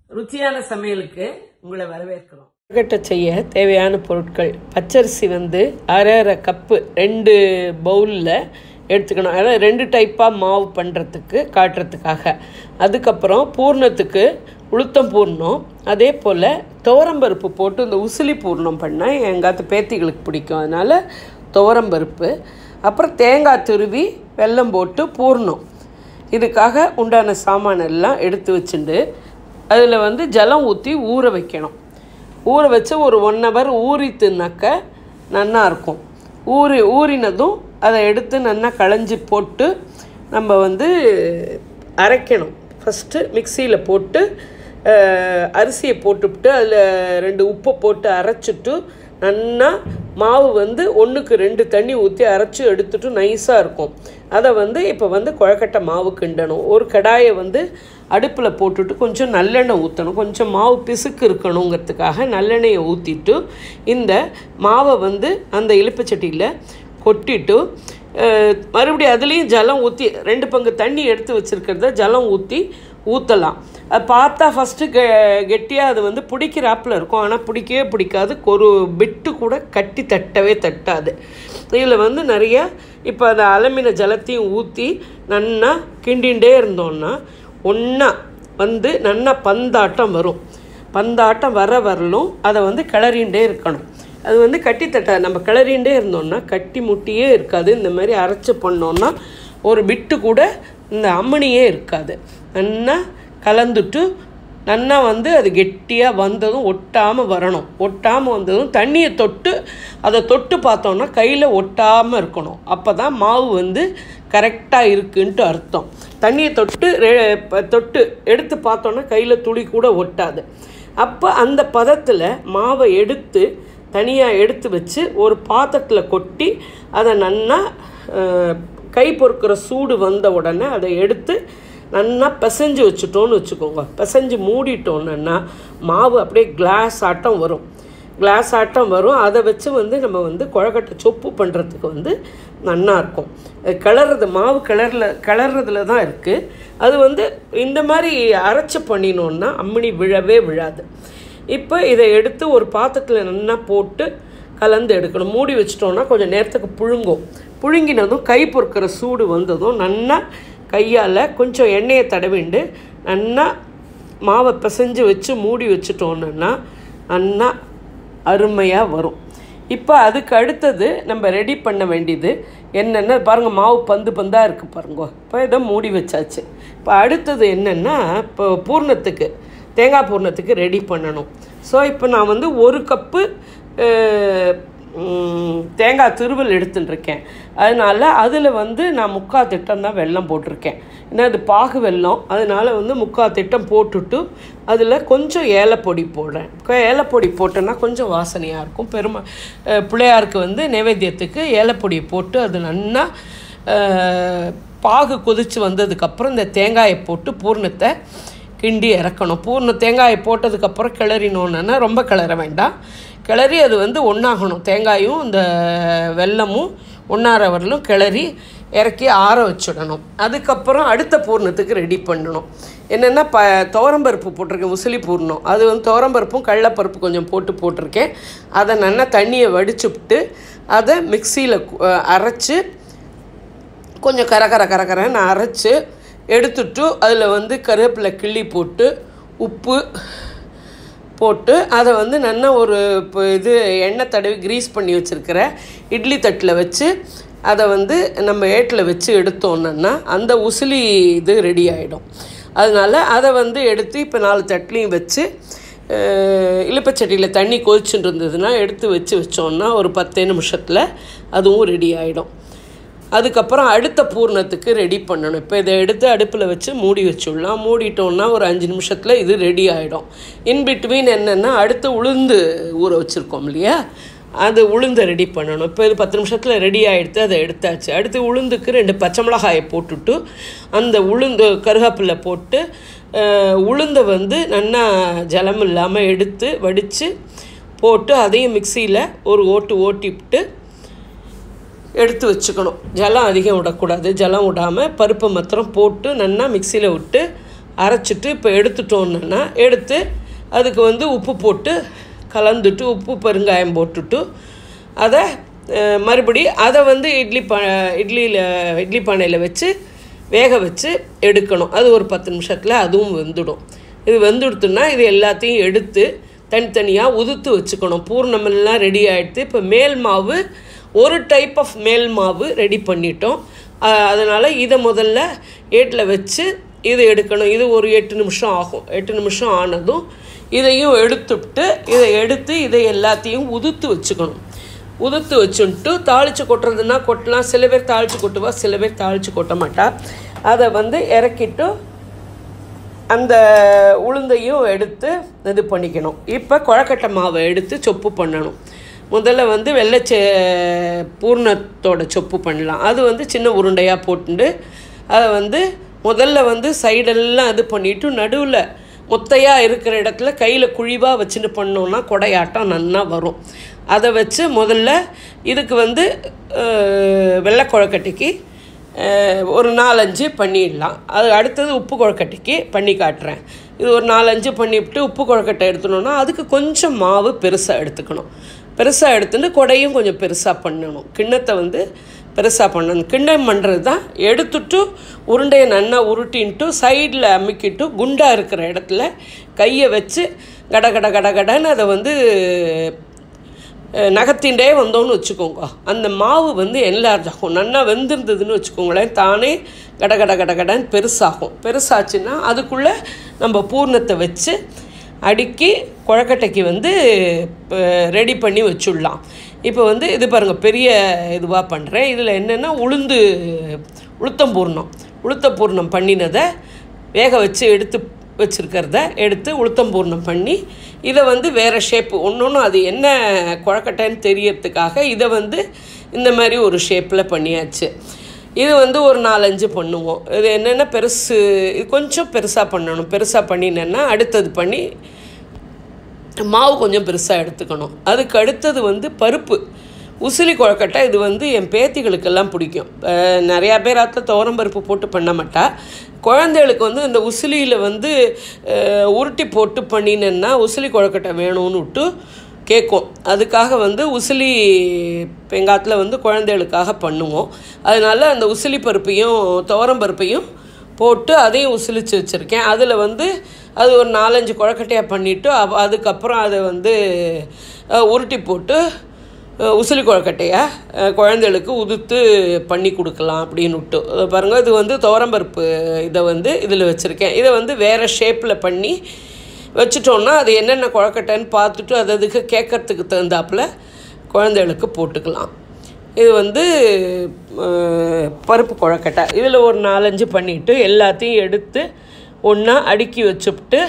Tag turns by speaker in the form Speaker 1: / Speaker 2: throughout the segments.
Speaker 1: ருச்சியான சமையலுக்கு உங்களை வரவேற்கிறோம்
Speaker 2: கொழுக்கட்டை செய்ய தேவையான பொருட்கள் பச்சரிசி வந்து அரை அரை கப்பு ரெண்டு பவுலில் எடுத்துக்கணும் அதாவது ரெண்டு டைப்பாக மாவு பண்ணுறதுக்கு காட்டுறதுக்காக அதுக்கப்புறம் பூர்ணத்துக்கு உளுத்தம் பூர்ணம் அதே போல் துவரம்பருப்பு போட்டு இந்த உசிலி பூர்ணம் பண்ணால் எங்காத்து பேத்திகளுக்கு பிடிக்கும் அதனால் துவரம்பருப்பு அப்புறம் தேங்காய் துருவி வெல்லம் போட்டு பூர்ணம் இதுக்காக உண்டான சாமான் எல்லாம் எடுத்து வச்சுட்டு அதில் வந்து ஜலம் ஊற்றி ஊற வைக்கணும் ஊற வச்சு ஒரு ஒன் ஹவர் ஊறித்துனாக்க நன்னா இருக்கும் ஊறி ஊறினதும் அதை எடுத்து நல்லா களைஞ்சி போட்டு நம்ம வந்து அரைக்கணும் ஃபஸ்ட்டு மிக்சியில் போட்டு அஹ், அரிசியை போட்டுவிட்டு அதில் ரெண்டு உப்பை போட்டு அரைச்சிட்டு நன்னா மாவு வந்து ஒன்றுக்கு ரெண்டு தண்ணி ஊற்றி அரைச்சி எடுத்துட்டு நைஸாக இருக்கும் அதை வந்து இப்போ வந்து குழக்கட்டை மாவு கிண்டணும் ஒரு கடாயை வந்து அடுப்பில் போட்டுட்டு கொஞ்சம் நல்லெண்ணெய் ஊற்றணும் கொஞ்சம் மாவு பிசுக்கு இருக்கணுங்கிறதுக்காக நல்லெண்ணெயை ஊற்றிட்டு இந்த மாவை வந்து அந்த இலுப்பச்சட்டியில் கொட்டிட்டு அஹ், மறுபடியும் அதுலேயும் ஜலம் ஊற்றி ரெண்டு பங்கு தண்ணி எடுத்து வச்சுருக்கிறத ஜலம் ஊற்றி ஊற்றலாம் அது பார்த்தா ஃபஸ்ட்டு கெ கெட்டியாக அது வந்து பிடிக்கிறாப்புல இருக்கும் ஆனால் பிடிக்கவே பிடிக்காது ஒரு பிட்டு கூட கட்டி தட்டவே தட்டாது இதில் வந்து நிறைய இப்போ அந்த அலமின ஜலத்தையும் ஊற்றி நன்னா கிண்டிகிட்டே இருந்தோன்னா ஒன்றா வந்து நன்னா பந்தாட்டம் வரும் பந்தாட்டம் வர வரலும் அதை வந்து கிளறிண்டே இருக்கணும் அது வந்து கட்டி தட்ட நம்ம கிளறிண்டே இருந்தோம்னா கட்டி முட்டியே இருக்காது இந்த மாதிரி அரைச்சி பண்ணோன்னா ஒரு பிட்டு கூட இந்த அம்மணியே இருக்காது நல்லா கலந்துட்டு நல்லா வந்து அது கெட்டியாக வந்ததும் ஒட்டாமல் வரணும் ஒட்டாமல் வந்ததும் தண்ணியை தொட்டு அதை தொட்டு பார்த்தோன்னா கையில் ஒட்டாமல் இருக்கணும் அப்போ தான் மாவு வந்து கரெக்டாக இருக்குன்ட்டு அர்த்தம் தண்ணியை தொட்டு ரெ- ப- தொட்டு எடுத்து பார்த்தோன்னா கையில் துளி கூட ஒட்டாது அப்போ அந்த பதத்தில் மாவை எடுத்து தனியாக எடுத்து வச்சு ஒரு பாத்திரத்தில் கொட்டி அதை நன்னா அஹ், கை பொறுக்கிற சூடு வந்த உடனே அதை எடுத்து நன்னா பிசைஞ்சு வச்சுட்டோன்னு வச்சுக்கோங்க பிசைஞ்சு மூடிட்டோன்னா மாவு அப்படியே கிளாஸ் ஆட்டம் வரும் கிளாஸ் ஆட்டம் வரும் அதை வச்சு வந்து நம்ம வந்து குழக்கட்டை சொப்பு பண்ணுறதுக்கு வந்து நன்னா இருக்கும் அது கிளறது மாவு கிளறல கிளறதுல தான் இருக்குது அது வந்து இந்த மாதிரி அரைச்சி பண்ணினோன்னா அம்மினி விழவே விழாது இப்போ இதை எடுத்து ஒரு பாத்திரத்தில் நல்லா போட்டு கலந்து எடுக்கணும் மூடி வச்சிட்டோன்னா கொஞ்சம் நேரத்துக்கு புழுங்கும் புழுங்கினதும் கை பொறுக்கிற சூடு வந்ததும் நல்லா கையால் கொஞ்சம் எண்ணெயை தடவிண்டு நல்லா மாவை பிசைஞ்சு வச்சு மூடி வச்சிட்டோன்னா நல்லா அருமையாக வரும் இப்போ அதுக்கு அடுத்தது நம்ம ரெடி பண்ண வேண்டியது என்னென்ன பாருங்கள் மாவு பந்து பந்தாக இருக்குது பாருங்க இப்போ இதை மூடி வச்சாச்சு இப்போ அடுத்தது என்னென்னா இப்போ பூர்ணத்துக்கு தேங்காய் பூர்ணத்துக்கு ரெடி பண்ணணும் ஸோ இப்போ நான் வந்து ஒரு கப்பு அஹ், ம், தேங்காய் திருவல் எடுத்துட்டு இருக்கேன் அதனால் அதில் வந்து நான் முக்கால் திட்டம் தான் வெல்லம் போட்டிருக்கேன் ஏன்னா அது பாகு வெல்லம் அதனால் வந்து முக்கால் திட்டம் போட்டுட்டு அதில் கொஞ்சம் ஏலப்பொடி போடுறேன் கொ- ஏலப்பொடி போட்டேன்னா கொஞ்சம் வாசனையாக இருக்கும் பெருமை அஹ், பிள்ளையாருக்கு வந்து நைவேத்தியத்துக்கு ஏலப்பொடியை போட்டு அது நல்லா அஹ், பாகு கொதித்து வந்ததுக்கப்புறம் இந்த தேங்காயை போட்டு பூர்ணத்தை கிண்டி இறக்கணும் பூர்ண தேங்காயை போட்டதுக்கப்புறம் கிளறினோன்னா ரொம்ப கிளற வேண்டாம் கிளறி அது வந்து ஒன்றாகணும் தேங்காயும் இந்த வெல்லமும் ஒன்றார வரலும் கிளறி இறக்கி ஆற வச்சிடணும் அதுக்கப்புறம் அடுத்த பூர்ணத்துக்கு ரெடி பண்ணணும் என்னென்னா ப துவரம்பருப்பு போட்டிருக்கேன் உசிலி பூர்ணம் அது வந்து துவரம்பருப்பும் கடலப்பருப்பு கொஞ்சம் போட்டு போட்டிருக்கேன் அதை நல்லா தண்ணியை வடிச்சுவிட்டு அதை மிக்சியில் அரைச்சி கொஞ்சம் கர கர கர கரன்னு அரைச்சி எடுத்துட்டு அதில் வந்து கருவேப்பிலை கிள்ளி போட்டு உப்பு போட்டு அதை வந்து நல்லா ஒரு இப்போ இது எண்ணெய் தடவி க்ரீஸ் பண்ணி வச்சுருக்கிற இட்லி தட்டில் வச்சு அதை வந்து நம்ம ஏட்டில் வச்சு எடுத்தோன்னா அந்த உசிலி இது ரெடி ஆகிடும் அதனால் அதை வந்து எடுத்து இப்போ நாலு தட்டுலையும் வச்சு அஹ், இலுப்பச்சட்டியில் தண்ணி கொதிச்சுட்டு இருந்ததுன்னா எடுத்து வச்சு வச்சோன்னா ஒரு பத்தே நிமிஷத்தில் அதுவும் ரெடி ஆகிடும் அதுக்கப்புறம் அடுத்த பூர்ணத்துக்கு ரெடி பண்ணணும் இப்போ இதை எடுத்து அடுப்பில் வச்சு மூடி வச்சுடலாம் மூடிட்டோம்னா ஒரு அஞ்சு நிமிஷத்தில் இது ரெடி ஆகிடும் இன் பிட்வீன் என்னென்னா அடுத்து உளுந்து ஊற வச்சுருக்கோம் இல்லையா அது உளுந்தை ரெடி பண்ணணும் இப்போ இது பத்து நிமிஷத்தில் ரெடி ஆகிடுத்து அதை எடுத்தாச்சு அடுத்து உளுந்துக்கு ரெண்டு பச்சை மிளகாயை போட்டுட்டு அந்த உளுந்து கருவேப்பிலை போட்டு அஹ், உளுந்தை வந்து நல்லா ஜலம் இல்லாமல் எடுத்து வடித்து போட்டு அதையும் மிக்சியில் ஒரு ஓட்டு ஓட்டிவிட்டு எடுத்து வச்சுக்கணும் ஜலம் அதிகம் விடக்கூடாது ஜலம் விடாமல் பருப்பை மாத்திரம் போட்டு நல்லா மிக்சியில் விட்டு அரைச்சிட்டு இப்போ எடுத்துட்டோன்னா எடுத்து அதுக்கு வந்து உப்பு போட்டு கலந்துட்டு உப்பு பெருங்காயம் போட்டுட்டு அதை அஹ், மறுபடி அதை வந்து இட்லி பா இட்லியில் இட்லி பானையில் வச்சு வேக வச்சு எடுக்கணும் அது ஒரு பத்து நிமிஷத்தில் அதுவும் வெந்துடும் இது வெந்துடுத்துன்னா இது எல்லாத்தையும் எடுத்து தனித்தனியாக உதுத்து வச்சுக்கணும் பூர்ணமெல்லாம் ரெடி ஆகிடுது இப்போ மேல் மாவு ஒரு டைப் ஆஃப் மேல் மாவு ரெடி பண்ணிட்டோம் அதனால் இதை முதல்ல ஏட்டில் வச்சு இதை எடுக்கணும் இது ஒரு எட்டு நிமிஷம் ஆகும் எட்டு நிமிஷம் ஆனதும் இதையும் எடுத்துவிட்டு இதை எடுத்து இதை எல்லாத்தையும் உதுத்து வச்சுக்கணும் உதுத்து வச்சுட்டு தாளித்து கொட்டுறதுன்னா கொட்டலாம் சில பேர் தாளித்து கொட்டுவா சில பேர் தாளித்து கொட்ட மாட்டா அதை வந்து இறக்கிட்டு அந்த உளுந்தையும் எடுத்து இது பண்ணிக்கணும் இப்போ குழக்கட்டை மாவை எடுத்து சொப்பு பண்ணணும் முதல்ல வந்து வெள்ளை செ பூர்ணத்தோட சொப்பு பண்ணலாம் அது வந்து சின்ன உருண்டையாக போட்டுண்டு அதை வந்து முதல்ல வந்து சைடெல்லாம் இது பண்ணிவிட்டு நடுவில் மொத்தையாக இருக்கிற இடத்துல கையில் குழிவாக வச்சுட்டு பண்ணோன்னா கொடையாட்டம் நன்னா வரும் அதை வச்சு முதல்ல இதுக்கு வந்து அஹ், வெள்ளை குழக்கட்டைக்கு அஹ், ஒரு நாலஞ்சு பண்ணிடலாம் அது அடுத்தது உப்பு குழக்கட்டைக்கு பண்ணி காட்டுறேன் இது ஒரு நாலஞ்சு பண்ணிவிட்டு உப்பு குழக்கட்டை எடுத்துனோன்னா அதுக்கு கொஞ்சம் மாவு பெருசாக எடுத்துக்கணும் பெருசாக எடுத்துட்டு கொடையும் கொஞ்சம் பெருசாக பண்ணணும் கிண்ணத்தை வந்து பெருசாக பண்ணணும் கிண்ணம் பண்ணுறது தான் எடுத்துட்டு உருண்டையை நல்லா உருட்டின்ட்டு சைடில் அமுக்கிட்டு குண்டாக இருக்கிற இடத்துல கையை வச்சு கட கட கட கடன்னு அதை வந்து அஹ், நகர்த்திண்டே வந்தோன்னு வச்சுக்கோங்க அந்த மாவு வந்து என்லார்ஜ் ஆகும் நல்லா வெந்திருந்ததுன்னு வச்சுக்கோங்களேன் தானே கட கட கட கடன்னு பெருசாகும் பெருசாச்சுன்னா அதுக்குள்ளே நம்ம பூர்ணத்தை வச்சு அடுக்கி குழக்கட்டைக்கு வந்து ரெடி பண்ணி வச்சுடலாம் இப்போ வந்து இது பாருங்கள் பெரிய இதுவாக பண்ணுறேன் இதில் என்னென்னா உளுந்து உளுத்தம் பூர்ணம் உளுத்த பூர்ணம் பண்ணினதை வேக வச்சு எடுத்து வச்சுருக்கிறத எடுத்து உளுத்தம் பூர்ணம் பண்ணி இதை வந்து வேறு ஷேப்பு ஒன்று அது என்ன குழக்கட்டைன்னு தெரியறதுக்காக இதை வந்து இந்த மாதிரி ஒரு ஷேப்பில் பண்ணியாச்சு இது வந்து ஒரு நாலஞ்சு பண்ணுவோம் இது என்னென்னா பெருசு இது கொஞ்சம் பெருசாக பண்ணணும் பெருசாக பண்ணினேன்னா அடுத்தது பண்ணி மாவு கொஞ்சம் பெருசாக எடுத்துக்கணும் அதுக்கு அடுத்தது வந்து பருப்பு உசிலி குழக்கட்டை இது வந்து என் பேத்திகளுக்கெல்லாம் பிடிக்கும் அஹ் நிறையா பேர் ஆற்ற துவரம் பருப்பு போட்டு பண்ண மாட்டா குழந்தைகளுக்கு வந்து இந்த உசிலியில் வந்து அஹ், உருட்டி போட்டு பண்ணினேன்னா உசிலி குழக்கட்டை வேணும்னு விட்டு கேட்கும் அதுக்காக வந்து உசிலி எங்காத்தில் வந்து குழந்தைகளுக்காக பண்ணுவோம் அதனால அந்த உசிலி பருப்பையும் துவரம் பருப்பையும் போட்டு அதையும் உசிலிச்சு வச்சுருக்கேன் அதில் வந்து அது ஒரு நாலஞ்சு குழக்கட்டையாக பண்ணிவிட்டு அவ அதுக்கப்புறம் அதை வந்து அஹ், உருட்டி போட்டு அஹ், உசிலி குழக்கட்டையாக குழந்தைகளுக்கு உதுத்து பண்ணி கொடுக்கலாம் அப்படின்னு விட்டு அது பாருங்கள் இது வந்து துவரம்பருப்பு இதை வந்து இதில் வச்சுருக்கேன் இதை வந்து வேறு ஷேப்பில் பண்ணி வச்சுட்டோன்னா அது என்னென்ன குழக்கட்டைன்னு பார்த்துட்டு அது அதுக்கு கேட்கறதுக்கு தகுந்தாப்புல குழந்தைகளுக்கு போட்டுக்கலாம் இது வந்து அஹ், பருப்பு குழக்கட்டை இதில் ஒரு நாலஞ்சு பண்ணிவிட்டு எல்லாத்தையும் எடுத்து ஒன்றா அடுக்கி வச்சுப்புட்டு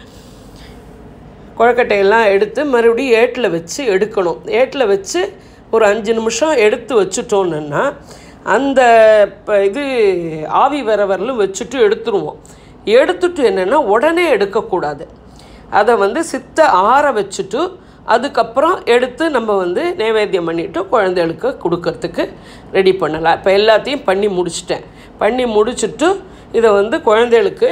Speaker 2: குழக்கட்டையெல்லாம் எடுத்து மறுபடியும் ஏட்டில் வச்சு எடுக்கணும் ஏட்டில் வச்சு ஒரு அஞ்சு நிமிஷம் எடுத்து வச்சுட்டோன்னா அந்த இப்போ இது ஆவி வர வரலும் வச்சுட்டு எடுத்துருவோம் எடுத்துட்டு என்னென்னா உடனே எடுக்கக்கூடாது அதை வந்து சித்த ஆற வச்சுட்டு அதுக்கப்புறம் எடுத்து நம்ம வந்து நைவேத்தியம் பண்ணிவிட்டு குழந்தைகளுக்கு கொடுக்கறதுக்கு ரெடி பண்ணலாம் இப்போ எல்லாத்தையும் பண்ணி முடிச்சிட்டேன் பண்ணி முடிச்சுட்டு இதை வந்து குழந்தைகளுக்கு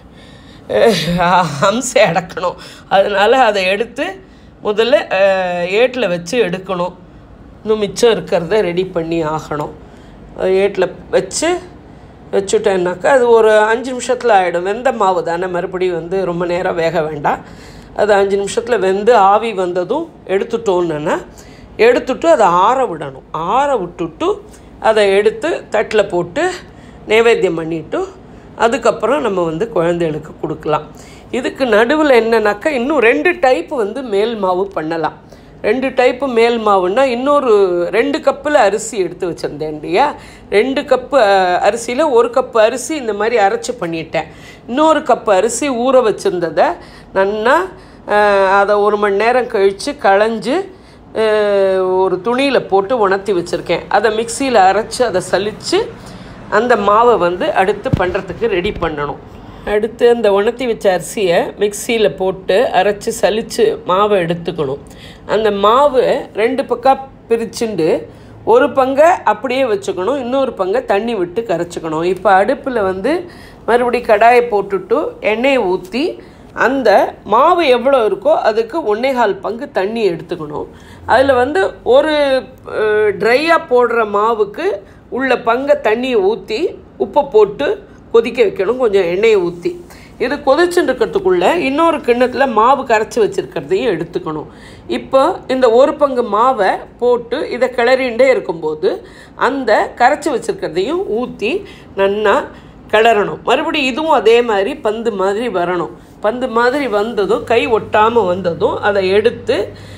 Speaker 2: அம்சை அடக்கணும் அதனால் அதை எடுத்து முதல்ல ஏட்டில் வச்சு எடுக்கணும் இன்னும் மிச்சம் இருக்கிறத ரெடி பண்ணி ஆகணும் ஏட்டில் வச்சு வச்சுட்டேன்னாக்கா அது ஒரு அஞ்சு நிமிஷத்தில் ஆகிடும் வெந்த மாவு தானே மறுபடியும் வந்து ரொம்ப நேரம் வேக வேண்டாம் அது அஞ்சு நிமிஷத்தில் வெந்து ஆவி வந்ததும் எடுத்துட்டோன்னா எடுத்துட்டு அதை ஆற விடணும் ஆற விட்டுட்டு அதை எடுத்து தட்டில் போட்டு நைவேத்தியம் பண்ணிவிட்டு அதுக்கப்புறம் நம்ம வந்து குழந்தைகளுக்கு கொடுக்கலாம் இதுக்கு நடுவில் என்னன்னாக்கா இன்னும் ரெண்டு டைப் வந்து மேல் மாவு பண்ணலாம் ரெண்டு டைப்பு மேல் மாவுன்னா இன்னொரு ரெண்டு கப்பில் அரிசி எடுத்து வச்சுருந்தேன் இல்லையா ரெண்டு கப்பு அரிசியில் ஒரு கப்பு அரிசி இந்த மாதிரி அரைச்சி பண்ணிட்டேன் இன்னொரு கப்பு அரிசி ஊற வச்சுருந்ததை நன்னா அஹ், அதை ஒரு மணி நேரம் கழித்து களைஞ்சு அஹ், ஒரு துணியில் போட்டு உணர்த்தி வச்சுருக்கேன் அதை மிக்சியில் அரைச்சி அதை சலித்து அந்த மாவை வந்து அடுத்து பண்ணுறதுக்கு ரெடி பண்ணணும் அடுத்து அந்த உணர்த்தி வச்ச அரிசியை மிக்சியில் போட்டு அரைச்சி சலித்து மாவை எடுத்துக்கணும் அந்த மாவு ரெண்டு பக்கம் பிரிச்சுண்டு ஒரு பங்கை அப்படியே வச்சுக்கணும் இன்னொரு பங்கை தண்ணி விட்டு கரைச்சிக்கணும் இப்போ அடுப்பில் வந்து மறுபடி கடாயை போட்டுட்டு எண்ணெயை ஊற்றி அந்த மாவு எவ்வளோ இருக்கோ அதுக்கு ஒன்னேகால் பங்கு தண்ணி எடுத்துக்கணும் அதில் வந்து ஒரு ட்ரையாக போடுற மாவுக்கு உள்ள பங்கை தண்ணியை ஊற்றி உப்பை போட்டு கொதிக்க வைக்கணும் கொஞ்சம் எண்ணெயை ஊற்றி இது கொதிச்சுட்டு இருக்கிறதுக்குள்ள இன்னொரு கிண்ணத்தில் மாவு கரைச்சி வச்சுருக்கிறதையும் எடுத்துக்கணும் இப்போ இந்த ஒரு பங்கு மாவை போட்டு இதை கிளறிண்டே இருக்கும்போது அந்த கரைச்சி வச்சுருக்கிறதையும் ஊற்றி நன்னா கிளறணும் மறுபடியும் இதுவும் அதே மாதிரி பந்து மாதிரி வரணும் பந்து மாதிரி வந்ததும் கை ஒட்டாமல் வந்ததும் அதை எடுத்து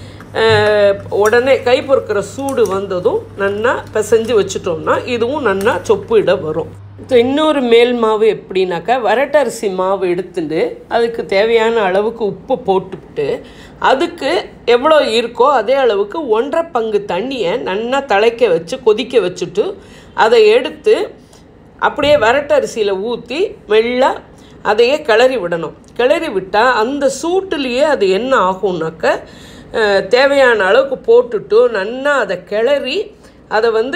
Speaker 2: அஹ், உடனே கை பொறுக்கிற சூடு வந்ததும் நன்னா பிசைஞ்சு வச்சுட்டோம்னா இதுவும் நன்னா சொப்பு இட வரும் இப்போ இன்னொரு மேல் மாவு எப்படின்னாக்கா வரட்டரிசி மாவு எடுத்துட்டு அதுக்கு தேவையான அளவுக்கு உப்பு போட்டுவிட்டு அதுக்கு எவ்வளோ இருக்கோ அதே அளவுக்கு ஒன்றரை பங்கு தண்ணியை நன்னா தலைக்க வச்சு கொதிக்க வச்சுட்டு அதை எடுத்து அப்படியே வரட்டரிசியில் ஊற்றி மெல்ல அதையே கிளறி விடணும் கிளறி விட்டால் அந்த சூட்டுலேயே அது என்ன ஆகும்னாக்க அஹ், தேவையான அளவுக்கு போட்டுட்டு நன்னா அதை கிளறி அதை வந்து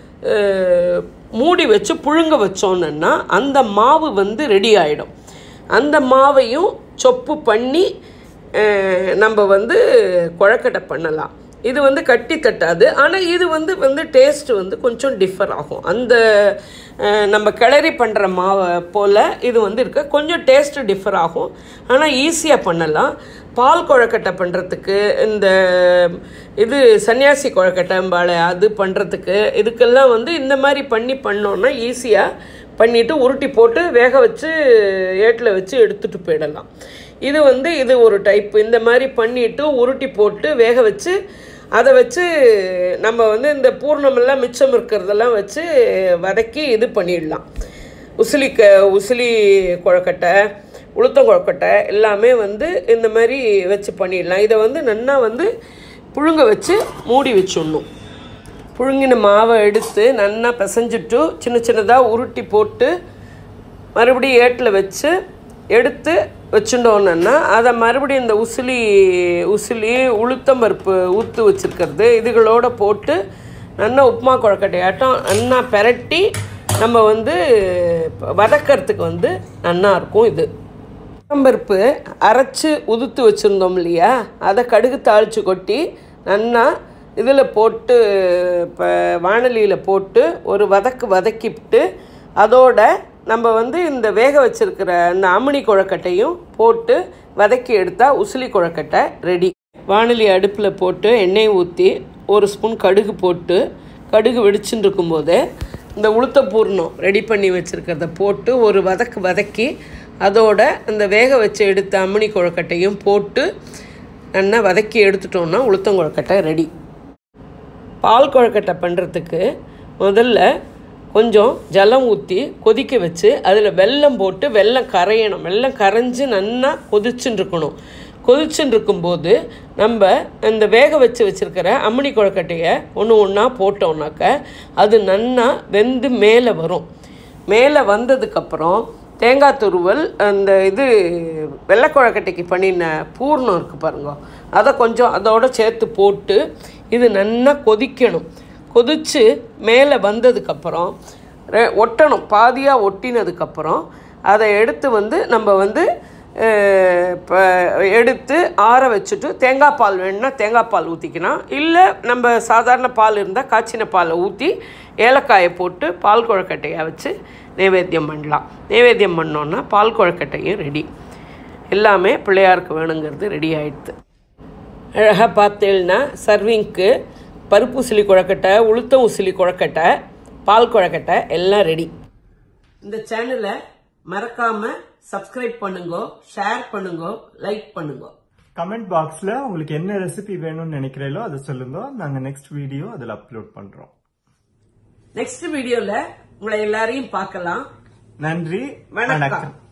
Speaker 2: அஹ், மூடி வச்சு புழுங்க வச்சோன்னா அந்த மாவு வந்து ரெடி ஆகிடும் அந்த மாவையும் சொப்பு பண்ணி அஹ், நம்ம வந்து குழக்கட்டை பண்ணலாம் இது வந்து கட்டி தட்டாது ஆனால் இது வந்து வந்து டேஸ்ட் வந்து கொஞ்சம் டிஃபர் ஆகும் அந்த அஹ், நம்ம கிளறி பண்ணுற மாவை போல் இது வந்து இருக்க கொஞ்சம் டேஸ்ட் டிஃபர் ஆகும் ஆனால் ஈஸியாக பண்ணலாம் பால் குழக்கட்டை பண்ணுறதுக்கு இந்த இது சன்னியாசி குழக்கட்டைம்பால அது பண்ணுறதுக்கு இதுக்கெல்லாம் வந்து இந்த மாதிரி பண்ணி பண்ணோன்னா ஈஸியாக பண்ணிவிட்டு உருட்டி போட்டு வேக வச்சு ஏட்டில் வச்சு எடுத்துகிட்டு போயிடலாம் இது வந்து இது ஒரு டைப் இந்த மாதிரி பண்ணிவிட்டு உருட்டி போட்டு வேக வச்சு அதை வச்சு நம்ம வந்து இந்த பூர்ணமெல்லாம் மிச்சம் இருக்கிறதெல்லாம் வச்சு வதக்கி இது பண்ணிடலாம் உசிலி க உசிலி குழக்கட்டை உளுத்தம் குழக்கட்டை எல்லாமே வந்து இந்த மாதிரி வச்சு பண்ணிடலாம் இதை வந்து நன்னா வந்து புழுங்க வச்சு மூடி வச்சிடணும் புழுங்கின மாவை எடுத்து நன்னா பிசைஞ்சிட்டு சின்ன சின்னதாக உருட்டி போட்டு மறுபடியும் ஏட்டில் வச்சு எடுத்து வச்சுட்டோன்னா அதை மறுபடியும் இந்த உசிலி உசிலி உளுத்தம் பருப்பு ஊற்று வச்சுருக்கிறது இதுகளோட போட்டு நல்லா உப்புமா குழக்கட்டையாட்டம் நல்லா பெரட்டி நம்ம வந்து வதக்கிறதுக்கு வந்து நல்லா இருக்கும் இது பருப்பு அரைச்சி உதுத்து வச்சுருந்தோம் இல்லையா அதை கடுகு தாளித்து கொட்டி நல்லா இதில் போட்டு இப்போ வானலியில் போட்டு ஒரு வதக்கு வதக்கிவிட்டு அதோட நம்ம வந்து இந்த வேக வச்சிருக்கிற இந்த அம்மினி குழக்கட்டையும் போட்டு வதக்கி எடுத்தால் உசிலி குழக்கட்டை ரெடி வானலி அடுப்பில் போட்டு எண்ணெய் ஊற்றி ஒரு ஸ்பூன் கடுகு போட்டு கடுகு வெடிச்சுன்னு இருக்கும்போதே இந்த உளுத்த பூர்ணம் ரெடி பண்ணி வச்சுருக்கிறத போட்டு ஒரு வதக்கு வதக்கி அதோட இந்த வேக வச்சு எடுத்த அம்மினி குழக்கட்டையும் போட்டு நல்லா வதக்கி எடுத்துட்டோம்னா உளுத்தங்குழக்கட்டை ரெடி பால் குழக்கட்டை பண்ணுறதுக்கு முதல்ல கொஞ்சம் ஜலம் ஊற்றி கொதிக்க வச்சு அதில் வெல்லம் போட்டு வெல்லம் கரையணும் வெல்லம் கரைஞ்சி நல்லா கொதிச்சுன்னு இருக்கணும் கொதிச்சுன்னு இருக்கும்போது நம்ம இந்த வேக வச்சு வச்சுருக்கிற அம்மினி குழக்கட்டையை ஒன்று ஒன்றா போட்டோம்னாக்க அது நன்னா வெந்து மேலே வரும் மேலே வந்ததுக்கப்புறம் தேங்காய் துருவல் அந்த இது வெள்ளைக்குழக்கட்டைக்கு பண்ணின பூர்ணம் இருக்குது பாருங்க அதை கொஞ்சம் அதோட சேர்த்து போட்டு இது நல்லா கொதிக்கணும் கொதித்து மேலே வந்ததுக்கப்புறம் ரெ- ஒட்டணும் பாதியாக ஒட்டினதுக்கப்புறம் அதை எடுத்து வந்து நம்ம வந்து இப்போ எடுத்து ஆற வச்சுட்டு தேங்காய் பால் வேணும்னா தேங்காய் பால் ஊற்றிக்கலாம் இல்லை நம்ம சாதாரண பால் இருந்தால் காய்ச்சின பாலை ஊற்றி ஏலக்காயை போட்டு பால் குழக்கட்டையை வச்சு நைவேத்தியம் பண்ணலாம் நைவேத்தியம் பண்ணோன்னா பால் குழக்கட்டையும் ரெடி எல்லாமே பிள்ளையாருக்கு வேணுங்கிறது ரெடி ஆயிடுது அழகாக பார்த்தேன்னா சர்விங்க்கு பருப்பு உசிலி குழக்கட்டை உளுத்தம் உசிலி குழக்கட்டை பால் குழக்கட்டை எல்லாம் ரெடி இந்த சேனலை மறக்காம சப்ஸ்கிரைப் பண்ணுங்க ஷேர் பண்ணுங்க லைக் பண்ணுங்க
Speaker 3: கமெண்ட் பாக்ஸ்ல உங்களுக்கு என்ன ரெசிபி வேணும்னு நினைக்கிறீங்களோ அதை சொல்லுங்க நாங்க நெக்ஸ்ட் வீடியோ அதுல அப்லோட் பண்றோம்
Speaker 1: நெக்ஸ்ட் வீடியோல உங்களை எல்லாரையும் பார்க்கலாம்
Speaker 3: நன்றி
Speaker 1: வணக்கம்.
Speaker 3: வணக்கம்